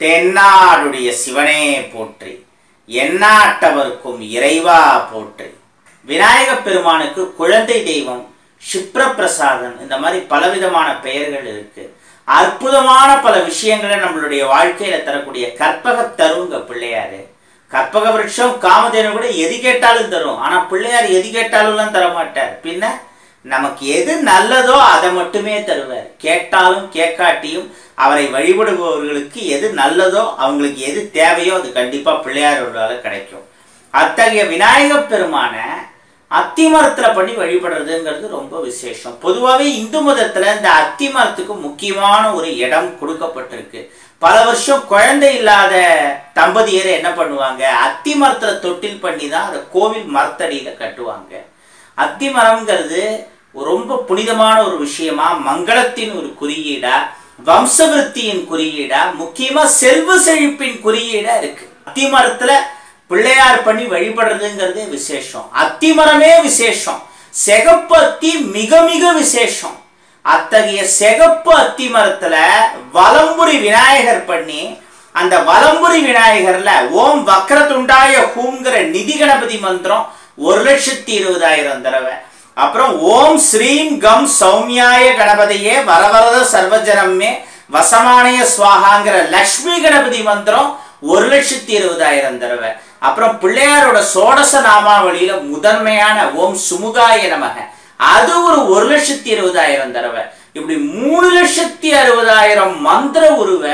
தென்னாடுடைய சிவனே போற்றி எந்நாட்டவர்க்கும் இறைவா போற்றி விநாயகப் பெருமானுக்கு குழந்தை தெய்வம் சிப்ரபிரசாதன் இந்த மாதிரி பலவிதமான பெயர்கள் இருக்கு அற்புதமான பல விஷயங்களை நம்மளுடைய வாழ்க்கையில தரக்கூடிய கற்பக தருங்க பிள்ளையாரு கற்பக விருட்சம் காமதேனு கூட எது கேட்டாலும் தரும் ஆனா பிள்ளையார் எது கேட்டாலும்லாம் தர மாட்டார் பின்ன நமக்கு எது நல்லதோ அதை மட்டுமே தருவார் கேட்டாலும் கேட்காட்டியும் அவரை வழிபடுபவர்களுக்கு எது நல்லதோ அவங்களுக்கு எது தேவையோ அது கண்டிப்பா பிள்ளையாரோடால கிடைக்கும் அத்தகைய விநாயகப் பெருமான அத்திமரத்துல பண்ணி வழிபடுறதுங்கிறது ரொம்ப விசேஷம் பொதுவாகவே இந்து மதத்துல இந்த அத்திமரத்துக்கு முக்கியமான ஒரு இடம் கொடுக்கப்பட்டிருக்கு பல வருஷம் குழந்தை இல்லாத தம்பதியர் என்ன பண்ணுவாங்க அத்தி மரத்துல தொட்டில் பண்ணி தான் அதை கோவில் மரத்தடியில கட்டுவாங்க அத்தி மரம்ங்கிறது ரொம்ப புனிதமான ஒரு விஷயமா மங்களத்தின் ஒரு குறியீடா வம்சவிருத்தியின் குறியீடா முக்கியமா செல்வ செழிப்பின் குறியீடா இருக்கு அத்தி மரத்துல பிள்ளையார் பண்ணி வழிபடுறதுங்கிறதே விசேஷம் அத்தி மரமே விசேஷம் செகப்பு அத்தி மிக மிக விசேஷம் அத்தகைய செகப்பு அத்தி மரத்துல வலம்புரி விநாயகர் பண்ணி அந்த வலம்புரி விநாயகர்ல ஓம் வக்ரதுண்டாய ஹூங்கிற நிதி கணபதி மந்திரம் ஒரு லட்சத்தி இருபதாயிரம் தடவை அப்புறம் ஓம் ஸ்ரீம் கம் சௌமியாய கணபதியே வரவரத சர்வஜனமே வசமானய சுவாகாங்கிற லக்ஷ்மி கணபதி மந்திரம் ஒரு லட்சத்தி இருபதாயிரம் தடவை அப்புறம் பிள்ளையாரோட சோடச நாமாவளியில முதன்மையான ஓம் சுமுகாய நமக அது ஒரு ஒரு லட்சத்தி இருபதாயிரம் தடவை இப்படி மூணு லட்சத்தி அறுபதாயிரம் மந்திர உருவ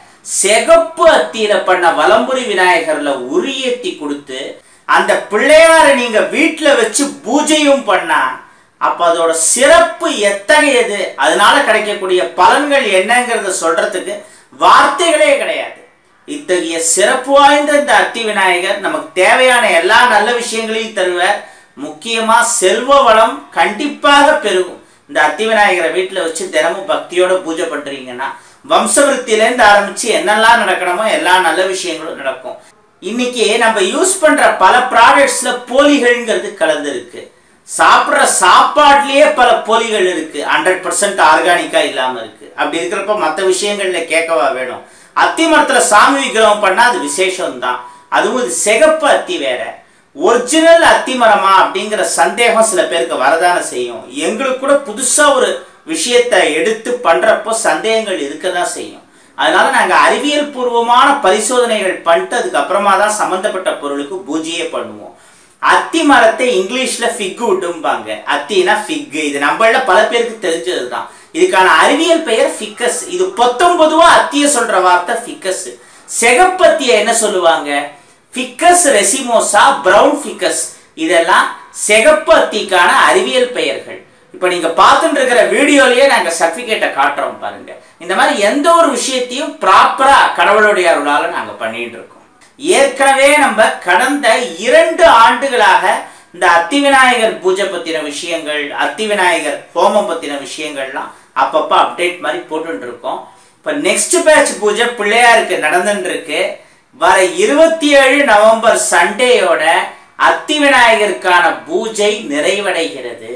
செகப்பு அத்தியில பண்ண வலம்புரி விநாயகர்ல உரியேத்தி கொடுத்து அந்த பிள்ளையாரை நீங்க வீட்டுல வச்சு பூஜையும் பண்ணா அப்ப அதோட சிறப்பு எத்தகையது அதனால கிடைக்கக்கூடிய பலன்கள் என்னங்கிறத சொல்றதுக்கு வார்த்தைகளே கிடையாது இத்தகைய சிறப்பு வாய்ந்த இந்த அத்தி விநாயகர் நமக்கு தேவையான எல்லா நல்ல விஷயங்களையும் தருவார் முக்கியமா செல்வ வளம் கண்டிப்பாக பெருகும் இந்த அத்தி விநாயகரை வீட்டில் வச்சு தினமும் பக்தியோட பூஜை பண்றீங்கன்னா வம்சவிருத்திலேருந்து ஆரம்பிச்சு என்னெல்லாம் நடக்கணுமோ எல்லா நல்ல விஷயங்களும் நடக்கும் இன்னைக்கு நம்ம யூஸ் பண்ற பல ப்ராடக்ட்ஸ்ல போலிகள்ங்கிறது கலந்து இருக்கு சாப்பிட்ற சாப்பாட்லயே பல போலிகள் இருக்கு ஹண்ட்ரட் பர்சன்ட் ஆர்கானிக்கா இல்லாம இருக்கு அப்படி இருக்கிறப்ப மற்ற விஷயங்கள்ல கேட்கவா வேணும் அத்தி மரத்துல சாமி விக்கிரகம் பண்ணா அது விசேஷம் தான் அதுவும் இது சிகப்பு அத்தி வேற ஒரிஜினல் அத்தி மரமா அப்படிங்கிற சந்தேகம் சில பேருக்கு வரதான செய்யும் எங்களுக்கு கூட புதுசா ஒரு விஷயத்தை எடுத்து பண்றப்போ சந்தேகங்கள் இருக்க தான் செய்யும் அதனால நாங்க அறிவியல் பூர்வமான பரிசோதனைகள் பண்ணிட்டு அதுக்கப்புறமா தான் சம்பந்தப்பட்ட பொருளுக்கு பூஜையே பண்ணுவோம் அத்தி மரத்தை இங்கிலீஷ்ல ஃபிக் விட்டும்பாங்க அத்தினா ஃபிக் இது நம்மள பல பேருக்கு தெரிஞ்சது தான் இதுக்கான அறிவியல் பெயர் ஃபிக்கஸ் இது பொத்தொன்பதுவா அத்திய சொல்ற வார்த்தை ஃபிக்கஸ் செகப்பத்திய என்ன சொல்லுவாங்க ஃபிக்கஸ் ரெசிமோசா பிரவுன் ஃபிக்கஸ் இதெல்லாம் செகப்பு அத்திக்கான அறிவியல் பெயர்கள் இப்போ நீங்க பார்த்துட்டு இருக்கிற வீடியோலயே நாங்க சர்டிபிகேட்டை காட்டுறோம் பாருங்க இந்த மாதிரி எந்த ஒரு விஷயத்தையும் ப்ராப்பரா கடவுளுடைய அருளால நாங்க பண்ணிட்டு இருக்கோம் ஏற்கனவே நம்ம கடந்த இரண்டு ஆண்டுகளாக இந்த அத்தி விநாயகர் பூஜை பத்தின விஷயங்கள் அத்தி விநாயகர் ஹோமம் பத்தின விஷயங்கள்லாம் அப்பப்ப அப்டேட் மாதிரி போட்டுட்டு இருக்கோம் இப்போ நெக்ஸ்ட் பேட்ச் பூஜை பிள்ளையாருக்கு நடந்துட்டு இருக்கு வர இருபத்தி ஏழு நவம்பர் சண்டேயோட அத்தி விநாயகருக்கான பூஜை நிறைவடைகிறது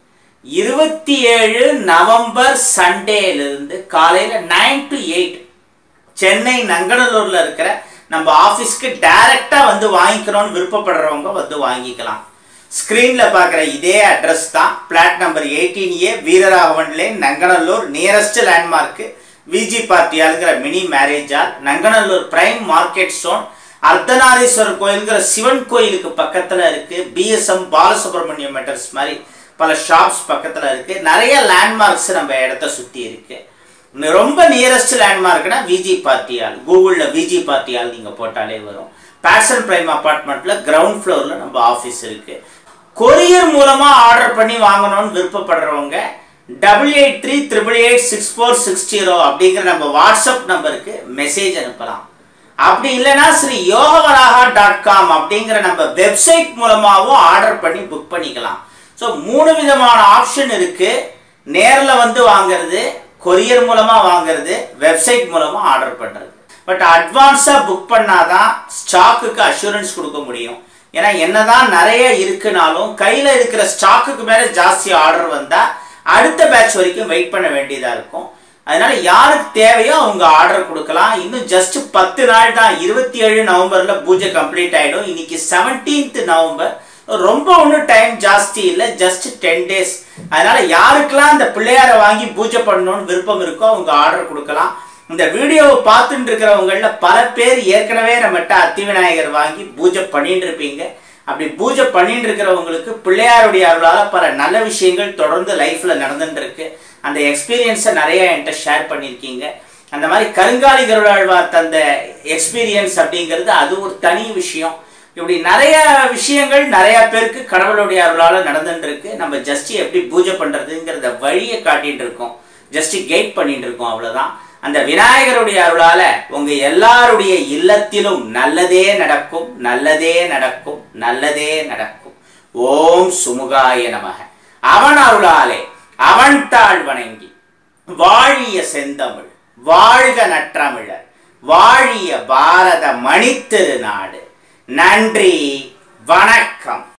இருபத்தி ஏழு நவம்பர் சண்டேலிருந்து காலையில நைன் டு எயிட் சென்னை நங்கநல்லூர்ல இருக்கிற நம்ம ஆஃபீஸ்க்கு டைரக்டா வந்து வாங்கிக்கிறோம்னு விருப்பப்படுறவங்க வந்து வாங்கிக்கலாம் ஸ்க்ரீன்ல பார்க்குற இதே அட்ரஸ் தான் flat number eighteen A Veeraraghavan lane Nanganallur nearest landmark Viji பார்ட்டியாளுங்கிற mini marriage hall Nanganallur prime market zone Ardhanareeswarar கோயிலுங்கிற சிவன் கோயிலுக்கு பக்கத்துல இருக்கு பிஎஸ்எம் பாலசுப்ரமணியம் மெட்டர்ஸ் மாதிரி பல ஷாப்ஸ் பக்கத்துல இருக்கு நிறைய லேண்ட்மார்க்ஸ் நம்ம இடத்த சுத்தி இருக்கு இன்னும் ரொம்ப நியரஸ்ட் லேண்ட்மார்க்னா விஜி பார்ட்டியால் கூகுளில் விஜி பார்ட்டியால் நீங்கள் போட்டாலே வரும் பேஷன் பிரைம் அப்பார்ட்மெண்ட்டில் கிரவுண்ட் ஃப்ளோரில் நம்ம ஆஃபீஸ் இருக்குது கொரியர் மூலமாக ஆர்டர் பண்ணி வாங்கணும்னு விருப்பப்படுறவங்க double eight three triple eight six four six zero அப்படிங்கிற நம்ம வாட்ஸ்அப் நம்பருக்கு மெசேஜ் அனுப்பலாம் அப்படி இல்லைன்னா ஸ்ரீ யோகவராகா டாட் காம் அப்படிங்கிற நம்ம வெப்சைட் மூலமாகவும் ஆர்டர் பண்ணி புக் பண்ணிக்கலாம் ஸோ மூணு விதமான ஆப்ஷன் இருக்கு நேரில் வந்து வாங்குறது கொரியர் மூலமா வாங்குறது வெப்சைட் மூலமா ஆர்டர் பண்றது பட் அட்வான்ஸா புக் பண்ணாதான் ஸ்டாக்குக்கு அஷூரன்ஸ் கொடுக்க முடியும் ஏன்னா என்னதான் நிறைய இருக்குனாலும் கையில இருக்கிற ஸ்டாக்குக்கு மேல ஜாஸ்தி ஆர்டர் வந்தா அடுத்த பேட்ச் வரைக்கும் வெயிட் பண்ண வேண்டியதா இருக்கும் அதனால யாருக்கு தேவையோ அவங்க ஆர்டர் கொடுக்கலாம் இன்னும் ஜஸ்ட் பத்து நாள் தான் இருபத்தி ஏழு நவம்பர்ல பூஜை கம்ப்ளீட் ஆயிடும் இன்னைக்கு செவன்டீன்த் நவம்பர் ரொம்ப ஒன்றும் டைம் ஜாஸ்தி இல்லை ஜஸ்ட் டென் டேஸ் அதனால யாருக்கெல்லாம் இந்த பிள்ளையாரை வாங்கி பூஜை பண்ணணும்னு விருப்பம் இருக்கோ அவங்க ஆர்டர் கொடுக்கலாம் இந்த வீடியோவை பார்த்துட்டு இருக்கிறவங்கள பல பேர் ஏற்கனவே நம்மகிட்ட அத்தி விநாயகர் வாங்கி பூஜை பண்ணிட்டு இருப்பீங்க அப்படி பூஜை பண்ணிட்டு இருக்கிறவங்களுக்கு பிள்ளையாருடைய அருளால் பல நல்ல விஷயங்கள் தொடர்ந்து லைஃப்ல நடந்துட்டு இருக்கு அந்த எக்ஸ்பீரியன்ஸை நிறைய என்கிட்ட ஷேர் பண்ணியிருக்கீங்க அந்த மாதிரி கருங்காலி கருடாழ்வார் தந்த எக்ஸ்பீரியன்ஸ் அப்படிங்கிறது அது ஒரு தனி விஷயம் இப்படி நிறைய விஷயங்கள் நிறைய பேருக்கு கடவுளுடைய அருளால நடந்துட்டு இருக்கு நம்ம ஜஸ்ட் எப்படி பூஜை பண்றதுங்கிறத வழியை காட்டிட்டு இருக்கோம் ஜஸ்ட் கைட் பண்ணிட்டு இருக்கோம் அவ்வளவுதான் அந்த விநாயகருடைய அருளால உங்க எல்லாருடைய இல்லத்திலும் நல்லதே நடக்கும் நல்லதே நடக்கும் நல்லதே நடக்கும் ஓம் சுமுகாய நமக அவன் அருளாலே அவன் தாழ் வணங்கி வாழிய செந்தமிழ் வாழ்க நற்றமிழர் வாழிய பாரத மணித்திரு நாடு நன்றி வணக்கம்